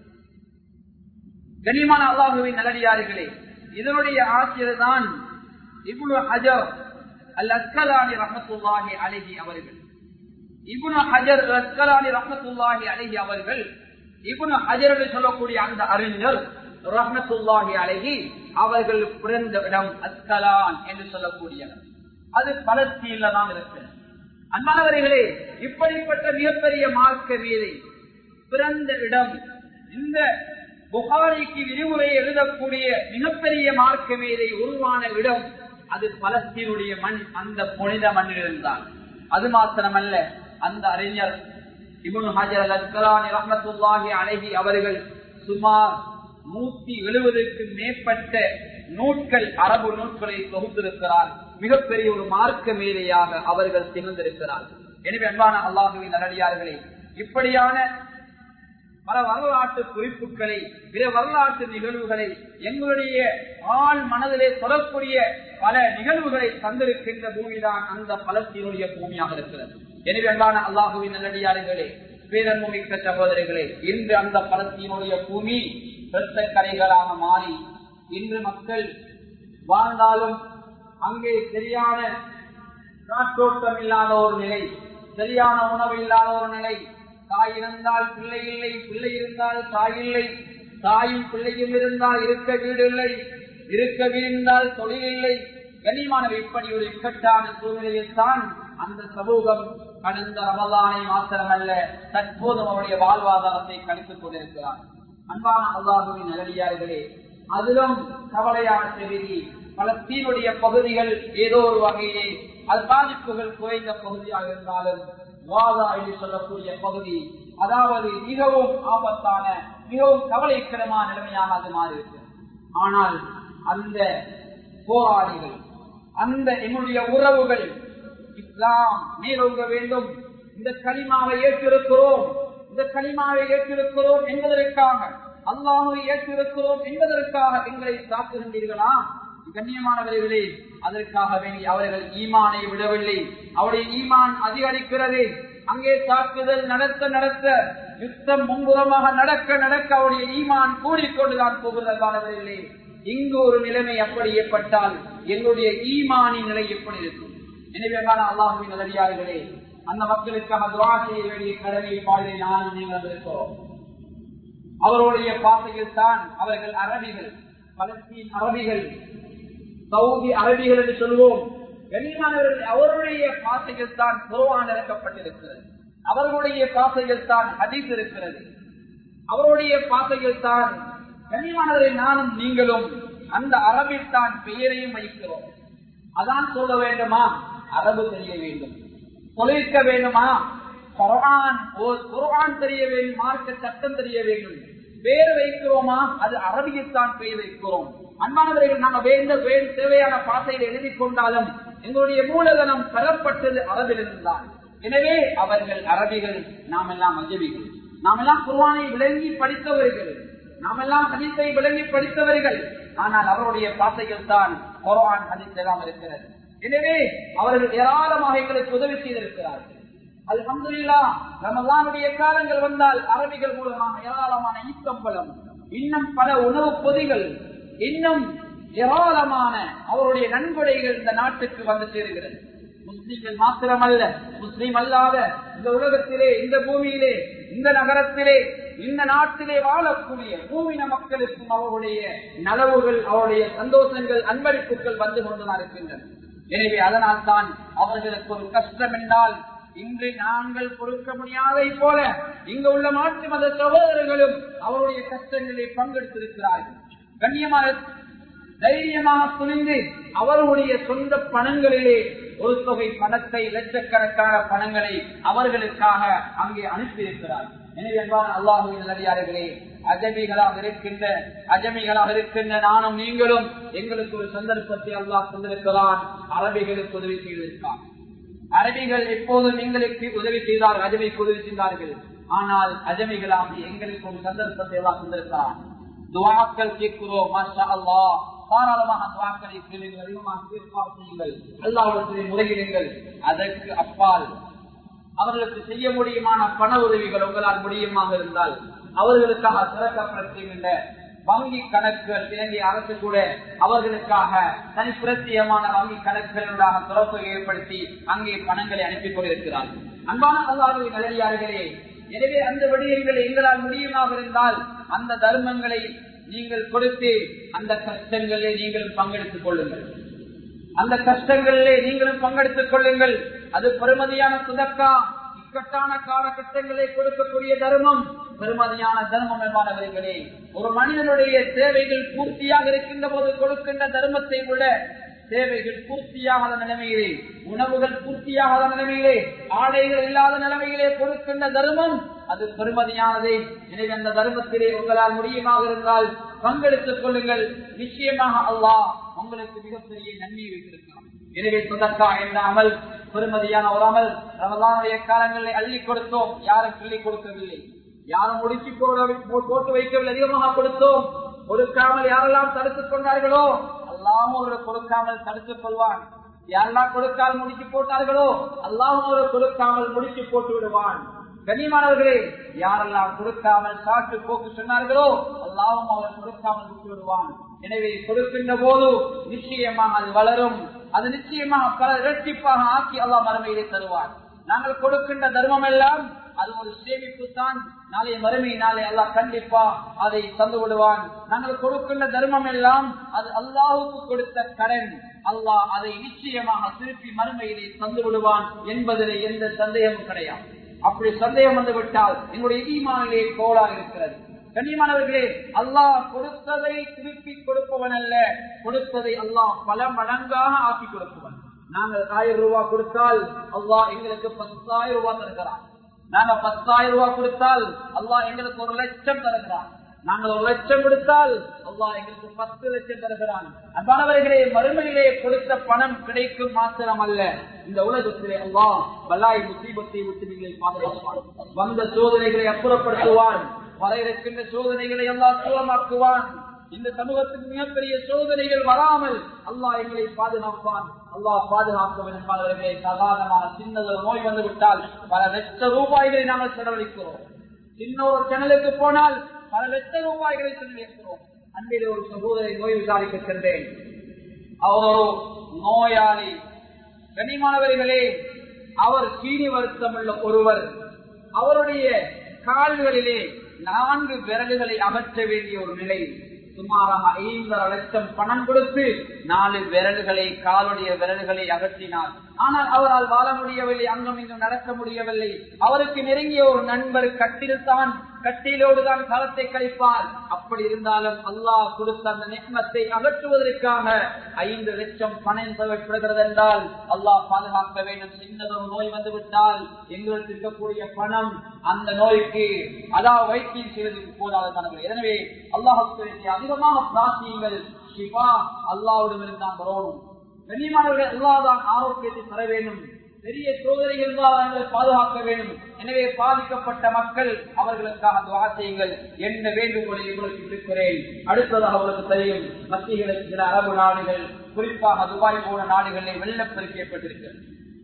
கனிமான அல்லாஹுவின் நல்லடியார்களே இதனுடைய ஆசிரியர் தான் இப்னு ஹஜர் அல் அஸ்கலானி ரஹத்துல்லாஹி அழகி அவர்கள் இப்னு ஹஜர் அஸ்கலானி ரஹத்துல்லாஹி அழகி அவர்கள் இப்னு ஹஜர் என்று சொல்லக்கூடிய அந்த அறிஞர் ரஹமத்துல்லாஹி அழகி அவர்கள் பிறந்த இடம் அஸ்கலான் என்று சொல்லக்கூடியவர் அது பலஸ்தீன்ல தான் இருக்கிறது அன்பானவர்களே இப்படிப்பட்ட மிகப்பெரிய மார்க்க வீதை பிறந்த இடம் இந்த புகாரிக்கு விரிவுரை எழுதக்கூடிய மிகப்பெரிய மார்க்க மேதை உருவான இடம் அது பலஸ்தீனுடைய மண் அந்த புனித மண்ணிலிருந்தான் அது மாத்திரமல்ல அந்த அறிஞர் இபுன் ஹஜர் அல் அஸ்கலானி ரஹமத்துல்லாஹி அழகி அவர்கள் சுமார் நூத்தி எழுபதுக்கு மேற்பட்ட நூட்கள் அரபு நூட்களை தொகுத்திருக்கிறார் மிகப்பெரிய ஒரு மார்க்க மேதையாக அவர்கள் திகழ்ந்திருக்கிறார் எனவே அன்பான அல்லாஹுவின் நல்லடியார்களே இப்படியான பல வரலாற்று குறிப்புகளை பிற வரலாற்று நிகழ்வுகளை எங்களுடைய ஆள் மனதிலே தொடரக்கூடிய பல நிகழ்வுகளை தந்திருக்கின்ற பூமிதான் அந்த பலத்தினுடைய பூமியாக இருக்கிறது எனவே அன்பான அல்லாஹுவின் நல்லடியார்களே பேரன்புமிக்க சகோதரிகளே இன்று அந்த பலத்தினுடைய பூமி பெருத்த கரைகளாக மாறி இன்று மக்கள் வாழ்ந்தாலும் அங்கே சரியான காற்றோட்டம் இல்லாத ஒரு நிலை சரியான உணவு இல்லாத ஒரு நிலை தாய் இருந்தால் பிள்ளை இல்லை பிள்ளை இருந்தால் தாய் இல்லை தாயும் பிள்ளையும் இருந்தால் இருக்க வீடு இல்லை இருக்க வீழ்ந்தால் தொழில் இல்லை கனிமானவை இப்படி ஒரு இக்கட்டான சூழ்நிலையில் தான் அந்த சமூகம் கடந்த ரமதானை மாத்திரமல்ல தற்போதும் அவருடைய வாழ்வாதாரத்தை கணித்துக் கொண்டிருக்கிறார் அன்பான அல்லாஹுவின் நல்லடியார்களே அதிலும் கவலையான செய்தி பலத்தீனுடைய பகுதிகள் ஏதோ ஒரு வகையிலே அது பாதிப்புகள் குறைந்த பகுதியாக இருந்தாலும் வாதா என்று சொல்லக்கூடிய பகுதி அதாவது மிகவும் ஆபத்தான மிகவும் கவலைக்கிடமான நிலைமையாக அது மாறி இருக்கிறது ஆனால் அந்த போராளிகள் அந்த என்னுடைய உறவுகள் இஸ்லாம் மேலோங்க வேண்டும் இந்த களிமாவை ஏற்றிருக்கிறோம் இந்த களிமாவை ஏற்றிருக்கிறோம் என்பதற்காக அல்லாஹை ஏற்றிருக்கிறோம் என்பதற்காக எங்களை தாக்குகின்றீர்களா கண்ணியமானவர்களே அதற்காக வேண்டி அவர்கள் ஈமானை விடவில்லை அவருடைய ஈமான் அதிகரிக்கிறது அங்கே தாக்குதல் நடத்த நடத்த யுத்தம் முன்புறமாக நடக்க நடக்க அவருடைய ஈமான் கூடிக்கொண்டுதான் போகிறதானவர்களே இங்கு ஒரு நிலைமை அப்படி ஏற்பட்டால் எங்களுடைய ஈமானின் நிலை எப்படி இருக்கும் எனவே அல்லாஹுவின் நல்லடியார்களே அந்த மக்களுக்காக துவா செய்ய வேண்டிய கடமையை பாடலை நானும் நீங்கள் இருக்கிறோம் அவருடைய பாசையில் தான் அவர்கள் அரபிகள் பலஸ்தீன் அரபிகள் சவுதி அரபிகள் என்று சொல்வோம் கண்ணியமானவர்கள் அவருடைய பாசையில் தான் குருவான் இறக்கப்பட்டிருக்கிறது அவர்களுடைய பாசையில் தான் ஹதீஸ் இருக்கிறது அவருடைய பாசையில் தான் கண்ணியமானவரை நானும் நீங்களும் அந்த அரபில் தான் பெயரையும் வைக்கிறோம் அதான் சொல்ல வேண்டுமா அரபு தெரிய வேண்டும் தொழிற்க வேண்டுமா குரான் குரான் தெரிய வேண்டும் மார்க்க சட்டம் தெரிய வேண்டும் பேர் வைக்கிறோமா அது அரபியத்தான் பெயர் வைக்கிறோம் அன்பானவர்கள் நாங்கள் வேண்ட வேறு தேவையான பாசையில் எழுதி கொண்டாலும் எங்களுடைய மூலதனம் பெறப்பட்டது அரபிலிருந்தான் எனவே அவர்கள் அரபிகள் நாம் எல்லாம் அஜபிகள் நாம் எல்லாம் குர்வானை விளங்கி படித்தவர்கள் நாம் எல்லாம் ஹதீஸை விளங்கி படித்தவர்கள் ஆனால் அவருடைய பாசைகள் தான் குர்ஆன் ஹதீஸ் எல்லாம் இருக்கிறது எனவே அவர்கள் ஏராளமாக எங்களுக்கு உதவி செய்திருக்கிறார்கள் அல்ஹம்துலில்லா ரமலானுடைய காலங்கள் வந்தால் அரபிகள் மூலமாக ஏராளமான ஈக்கம்பலம் இன்னும் பல உணவு பொதிகள் இன்னும் ஏராளமான அவருடைய நன்கொடைகள் இந்த நாட்டுக்கு வந்து சேருகிறது முஸ்லீம்கள் மாத்திரமல்ல முஸ்லீம் அல்லாத இந்த உலகத்திலே இந்த பூமியிலே இந்த நகரத்திலே இந்த நாட்டிலே வாழக்கூடிய பூமின மக்களுக்கும் அவருடைய நலவுகள் அவருடைய சந்தோஷங்கள் அன்பளிப்புகள் வந்து கொண்டுதான் இருக்கின்றன எனவே அதனால் தான் அவர்களுக்கு ஒரு கஷ்டம் என்றால் இன்று நாங்கள் கொடுக்க முடியாதை போல இங்கு உள்ள மாற்று மத சகோதரர்களும் அவருடைய கஷ்டங்களில் பங்கெடுத்திருக்கிறார்கள் கண்ணியமான தைரியமாக துணிந்து அவர்களுடைய சொந்த பணங்களிலே ஒரு தொகை பணத்தை லட்சக்கணக்கான பணங்களை அவர்களுக்காக அங்கே அனுப்பியிருக்கிறார் எனவே அல்லாஹுவின் நல்லடியார்களே அஜமிகளாக இருக்கின்ற அஜமிகளாக இருக்கின்ற நானும் நீங்களும் எங்களுக்கு ஒரு சந்தர்ப்பத்தை அல்லாஹ் தந்திருக்கிறான் அரபிகளுக்கு உதவி செய்திருக்கான் அரபிகள் எப்போதும் எங்களுக்கு உதவி செய்தார்கள் அஜமிக்கு உதவி செய்தார்கள் ஆனால் அஜமிகளாக எங்களுக்கு ஒரு சந்தர்ப்பத்தை எல்லாம் தந்திருக்கிறான் துவாக்கள் கேட்கிறோம் மாஷா அல்லாஹ் தாராளமாக துவாக்களை கேளுங்கள் அதிகமாக தீர்ப்பாக செய்யுங்கள் அல்லாவிடத்திலே முறையிடுங்கள் அதற்கு அப்பால் அவர்களுக்கு செய்ய முடியுமான பண உதவிகள் உங்களால் முடியுமாக இருந்தால் அவர்களுக்காக திறக்கப்படுகின்ற வங்கி கணக்குகள் இலங்கை அரசு கூட அவர்களுக்காக தனிப்பிரத்தியமான வங்கி கணக்குகளுடாக தொடர்பை ஏற்படுத்தி அங்கே பணங்களை அனுப்பி கொண்டிருக்கிறார்கள் அன்பான அல்லாஹுவின் நல்லடியார்களே எனவே அந்த விடயங்களை எங்களால் முடியுமாக இருந்தால் அந்த தர்மங்களை நீங்கள் கொடுத்து அந்த கஷ்டங்களிலே நீங்களும் பங்கெடுத்துக் கொள்ளுங்கள் அந்த கஷ்டங்களிலே நீங்களும் பங்கெடுத்துக் கொள்ளுங்கள் அது பெருமதியான சுதக்கா இக்கட்டான காலகட்டங்களை கொடுக்கக்கூடிய தர்மம் பெருமதியான தர்மம் என்பானவர்களே ஒரு மனிதனுடைய தேவைகள் பூர்த்தியாக இருக்கின்ற போது கொடுக்கின்ற தர்மத்தை விட தேவைகள் பூர்த்தியாகாத நிலைமையிலே உணவுகள் பூர்த்தியாகாத நிலைமையிலே ஆடைகள் இல்லாத நிலைமையிலே கொடுக்கின்ற தர்மம் அது பெருமதியானதே எனவே அந்த தர்மத்திலே உங்களால் முடியுமாக இருந்தால் பங்கெடுத்துக் கொள்ளுங்கள் நிச்சயமாக அல்லாஹ் உங்களுக்கு மிகப்பெரிய நன்மையை வைத்திருக்கிறார் எனவே சுதக்கா என்ற அமல் பெருமதியான ஒரு அமல் ரமலானுடைய காலங்களில் அள்ளி கொடுத்தோம் யாரும் கிள்ளி கொடுக்கவில்லை யாரும் முடிச்சு போட போட்டு வைக்கவில்லை அதிகமாக கொடுத்தோம் கொடுக்காமல் யாரெல்லாம் தடுத்துக் கொண்டார்களோ அல்லாமல் ஒரு கொடுக்காமல் தடுத்துக் கொள்வான் யாரெல்லாம் கொடுக்காமல் முடிச்சு போட்டார்களோ அல்லாமல் ஒரு கொடுக்காமல் முடிச்சு போட்டு விடுவான் கண்ணியமானவர்களே யாரெல்லாம் கொடுக்காமல் சாட்டு போக்கு சொன்னார்களோ அல்லாவும் அவர் கொடுக்காமல் விட்டு விடுவான் எனவே கொடுக்கின்ற போது நிச்சயமாக அது வளரும் அது நிச்சயமாக பல இரட்டிப்பாக ஆக்கி அல்லாஹ் மறுமையிலே தருவார் நாங்கள் கொடுக்கின்ற தர்மம் எல்லாம் அது ஒரு சேமிப்பு தான் நாளைய மறுமை நாளை அல்லாஹ் கண்டிப்பா அதை தந்து விடுவான் நாங்கள் கொடுக்கின்ற தர்மம் எல்லாம் அது அல்லாஹுக்கு கொடுத்த கடன் அல்லாஹ் அதை நிச்சயமாக திருப்பி மறுமையிலே தந்து விடுவான் என்பதிலே எந்த சந்தேகமும் கிடையாது அப்படி சந்தேகம் வந்து விட்டால் என்னுடைய ஈமானிலே கோளாக இருக்கிறது கண்ணியமானவர்களே அல்லாஹ் கொடுத்ததை திருப்பி கொடுப்பவன் அல்ல கொடுத்ததை அல்லாஹ் பல மடங்காக ஆக்கி கொடுப்பவன் நாங்கள் ஆயிரம் ரூபாய் கொடுத்தால் அல்லாஹ் எங்களுக்கு பத்தாயிரம் ரூபாய் தருகிறான் நாங்க பத்தாயிரம் ரூபாய் கொடுத்தால் அல்லாஹ் எங்களுக்கு ஒரு லட்சம் தருகிறான் நாங்கள் ஒரு லட்சம் கொடுத்தால் அல்லாஹ் எங்களுக்கு பத்து லட்சம் தருகிறான் அன்பானவர்களே மறுமையிலே கொடுத்த பணம் கிடைக்கும் மாத்திரம் அல்ல இந்த உலகத்திலே அல்லாஹ் பல்லாய் முசீபத்தை விட்டு நீங்களை பாதுகாப்பான் வந்த சோதனைகளை அப்புறப்படுத்துவான் வர இருக்கின்ற சோதனைகளை எல்லாம் சுலமாக்குவான் இந்த சமூகத்துக்கு மிகப்பெரிய சோதனைகள் வராமல் அல்லாஹ் எங்களை பாதுகாப்பான் அல்லாஹ் பாதுகாக்க வேண்டுமானவர்களே சாதாரணமான சின்னதொரு நோய் வந்து விட்டால் பல லட்ச ரூபாய்களை நாங்கள் செலவழிக்கிறோம் சின்ன ஒரு கிணலுக்கு போனால் பல லட்ச ரூபாய்களை செலவழிக்கிறோம் அன்பில் ஒரு சகோதரை நோய் விசாரிக்க சென்றேன் அவர் ஒரு நோயாளி கனிமானவர்களே அவர் சீனி வருத்தம் உள்ள ஒருவர் அவருடைய கால்களிலே நான்கு விரல்களை அகற்ற வேண்டிய ஒரு நிலை சுமாராக ஐந்தரை லட்சம் பணம் கொடுத்து நாலு விரல்களை காலுடைய விரல்களை அகற்றினார் ஆனால் அவரால் வாழ முடியவில்லை அங்கும் இங்கும் நடக்க முடியவில்லை அவருக்கு நெருங்கிய ஒரு நண்பர் கட்டில் தான் கட்டிலோடு தான் காலத்தை கழிப்பார் அப்படி இருந்தாலும் அல்லாஹ் கொடுத்த அந்த நிக்மத்தை அகற்றுவதற்காக ஐந்து லட்சம் பணம் தேவைப்படுகிறது என்றால் அல்லாஹ் பாதுகாக்க வேண்டும் சின்னதொரு நோய் வந்து விட்டால் எங்களுக்கு இருக்கக்கூடிய பணம் அந்த நோய்க்கு அதாவது வைத்தியம் செய்வதற்கு போதாத கணக்கு எனவே அல்லாஹுக்கு அதிகமாக பிரார்த்தியுங்கள் சிவா அல்லாவிடம் இருந்தான் வரணும் கண்ணியமானவர்கள் அல்லாதான் ஆரோக்கியத்தை தர வேண்டும் பெரிய சோதனைகள் இருந்தால் பாதுகாக்க வேண்டும் எனவே பாதிக்கப்பட்ட மக்கள் அவர்களுக்காக துவா செய்யுங்கள் என்ன வேண்டுகோளை உங்களுக்கு இருக்கிறேன் அடுத்ததாக அவர்களுக்கு தெரியும் மத்திய சில அரபு நாடுகள் குறிப்பாக துபாய் போன நாடுகளில் வெள்ளப்பெருக்கு ஏற்பட்டிருக்கிறது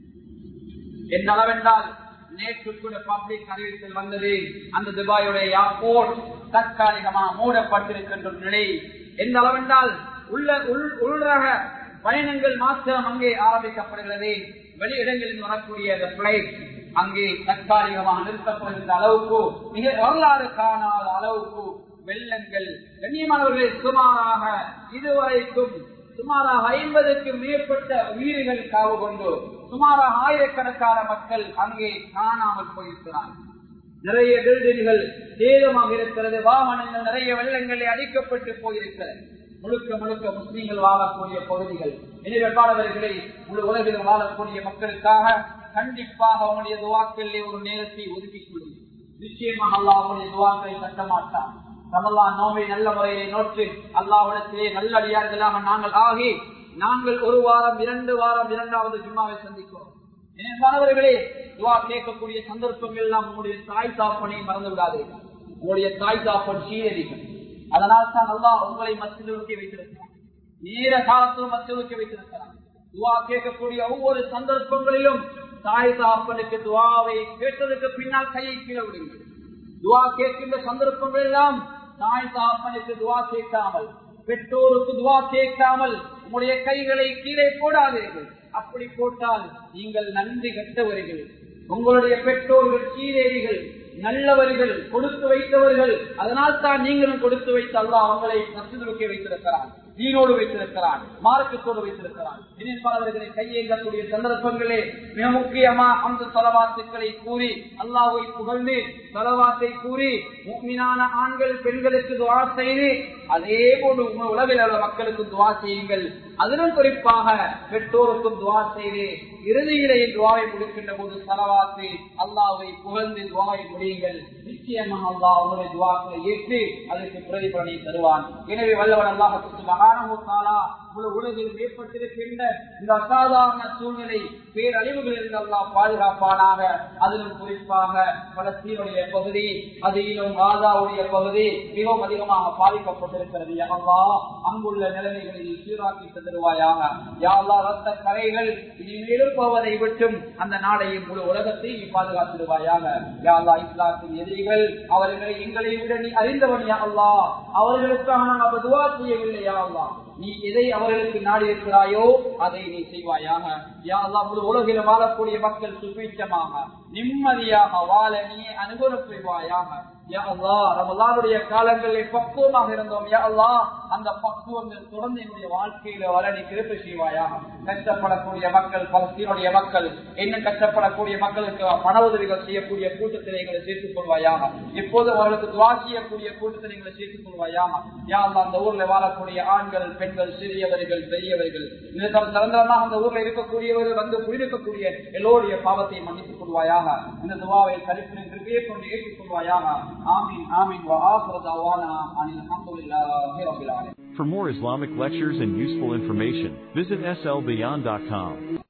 என்ன அளவென்றால் நேற்று கூட பப்ளிக் அறிவித்தல் வந்தது அந்த துபாயுடைய ஏர்போர்ட் தற்காலிகமாக மூடப்பட்டிருக்கின்ற நிலை எந்த அளவென்றால் உள்ள உள்ரக பயணங்கள் மாத்திரம் அங்கே ஆரம்பிக்கப்படுகிறது வெளி இடங்களில் வரக்கூடிய அந்த பிளைட் அங்கே தற்காலிகமாக நிறுத்தப்படுகின்ற அளவுக்கு மிக வரலாறு காணாத அளவுக்கு வெள்ளங்கள் கண்ணியமானவர்களை சுமாராக இதுவரைக்கும் சுமாராக ஐம்பதுக்கு மேற்பட்ட உயிர்கள் காவு கொண்டு சுமாராக ஆயிரக்கணக்கான மக்கள் அங்கே காணாமல் போயிருக்கிறார்கள் நிறைய பில்டிங்கள் சேதமாக இருக்கிறது வாகனங்கள் நிறைய வெள்ளங்களில் அடிக்கப்பட்டு போயிருக்கிறது முழுக்க முழுக்க முஸ்லீம்கள் வாழக்கூடிய பகுதிகள் எனவே பாடவர்களை முழு உலகில் வாழக்கூடிய மக்களுக்காக கண்டிப்பாக அவனுடைய துவாக்களிலே ஒரு நேரத்தை ஒதுக்கிக் கொள்ளும் நிச்சயமாக அல்லா அவனுடைய துவாக்களை கட்ட மாட்டான் ரமல்லா நோவை நல்ல முறையை நோற்று அல்லாவிடத்திலே நல்லடியார்களாக நாங்கள் ஆகி நாங்கள் ஒரு வாரம் இரண்டு வாரம் இரண்டாவது ஜும்மாவை சந்திக்கிறோம் மாணவர்களே துவா கேட்கக்கூடிய சந்தர்ப்பங்கள் எல்லாம் உங்களுடைய தாய் தாப்பனை மறந்து விடாதீர்கள் உங்களுடைய தாய் தாப்பன் சீரடிகள் அதனால் தான் அல்லா உங்களை மத்தியிலுக்கி வைத்திருக்கிறார் நேர காலத்திலும் மத்தியிலுக்கி வைத்திருக்கிறார் துவா கேட்கக்கூடிய ஒவ்வொரு சந்தர்ப்பங்களிலும் தாய் தாப்பனுக்கு துவாவை கேட்டதுக்கு பின்னால் கையை கீழே விடுங்கள் துவா கேட்கின்ற சந்தர்ப்பங்கள் எல்லாம் தாய் தாப்பனுக்கு துவா கேட்காமல் பெற்றோருக்கு துவா கேட்காமல் உங்களுடைய கைகளை கீழே போடாதீர்கள் அப்படி போட்டால் நீங்கள் நன்றி கட்டவர்கள் உங்களுடைய பெற்றோர்கள் கீழேறிகள் நல்லவர்கள் கொடுத்து வைத்தவர்கள் அதனால் தான் நீங்களும் கொடுத்து வைத்த அல்லா அவங்களை நசுதுக்கி வைத்திருக்கிறார் நீரோடு வைத்திருக்கிறான் மார்க்கத்தோடு வைத்திருக்கிறான் இனிப்பாளர்களை கையேங்கக்கூடிய சந்தர்ப்பங்களே மிக முக்கியமா அந்த தலவாத்துக்களை கூறி அல்லாவை புகழ்ந்து தலவாத்தை கூறி முக்மினான ஆண்கள் பெண்களுக்கு துவா செய்து அதே போன்று உலகில் உள்ள மக்களுக்கு துவா செய்யுங்கள் அதிலும் குறிப்பாக பெற்றோருக்கும் துவா செய்து இறுதியிலே துவாவை முடிக்கின்ற போது தலவாத்து அல்லாவை புகழ்ந்து துவாவை முடியுங்கள் நிச்சயமாக அல்லாஹ் உங்களுடைய துவாக்களை ஏற்று அதற்கு பிரதிபலனை தருவான் எனவே வல்லவன் அல்லாஹ் முழு உலகில் ஏற்பட்டிருக்கின்ற இந்த அசாதாரண சூழ்நிலை பேரழிவுகள் இருந்து அல்லாஹ் பாதுகாப்பானாக அதிலும் குறிப்பாக பலஸ்தீனுடைய பகுதி அதிலும் ஆதாவுடைய பகுதி மிகவும் அதிகமாக பாதிக்கப்பட்டிருக்கிறது யாவா அங்குள்ள நிலைமைகளில் சீராக்கி தருவாயாக யாவா ரத்த கரைகள் இனிமேலும் போவதை விட்டும் அந்த நாடையும் முழு உலகத்தையும் பாதுகாத்திடுவாயாக யாவா இஸ்லாத்தின் எதிரிகள் அவர்களை எங்களை விட நீ அறிந்தவன் யா அல்லா அவர்களுக்காக நாங்கள் துவா செய்யவில்லையா அல்லா நீ எதை அவர்களுக்கு நாடி இருக்கிறாயோ அதை நீ செய்வாயாக யா அல்லா முழு உலகில் வாழக்கூடிய மக்கள் சுபீட்சமாக நிம்மதியாக வாழ நீ அனுகூலம் செய்வாயாக யா அல்லாஹ் ரமலானுடைய காலங்களில் பக்குவமாக இருந்தோம் யா அல்லாஹ் அந்த பக்குவங்கள் தொடர்ந்து என்னுடைய வாழ்க்கையில வர நீ கிருப்பை செய்வாயாக கஷ்டப்படக்கூடிய மக்கள் பலஸ்தீனுடைய மக்கள் என்ன கஷ்டப்படக்கூடிய மக்களுக்கு பண உதவிகள் செய்யக்கூடிய கூட்டத்திலே எங்களை சேர்த்துக் கொள்வாயாக இப்போது அவர்களுக்கு துவா செய்யக்கூடிய கூட்டத்திலே எங்களை சேர்த்துக் கொள்வாயாக யா அல்லாஹ் அந்த ஊர்ல வாழக்கூடிய ஆண்கள் பெண்கள் சிறியவர்கள் பெரியவர்கள் நிரந்தரமாக அந்த ஊர்ல இருக்கக்கூடியவர்கள் வந்து குடியிருக்கக்கூடிய எல்லோருடைய பாவத்தை மன்னித்துக் கொள்வாயாக இந்த துவாவை தரிப்பினை திருப்பியே கொண்டு ஏற்றுக் கொள்வாயாக ஆமீன் ஆமீன் وآخر دعوانا عن الحمد لله رب العالمين For more Islamic lectures and useful information, visit slbeyond.com.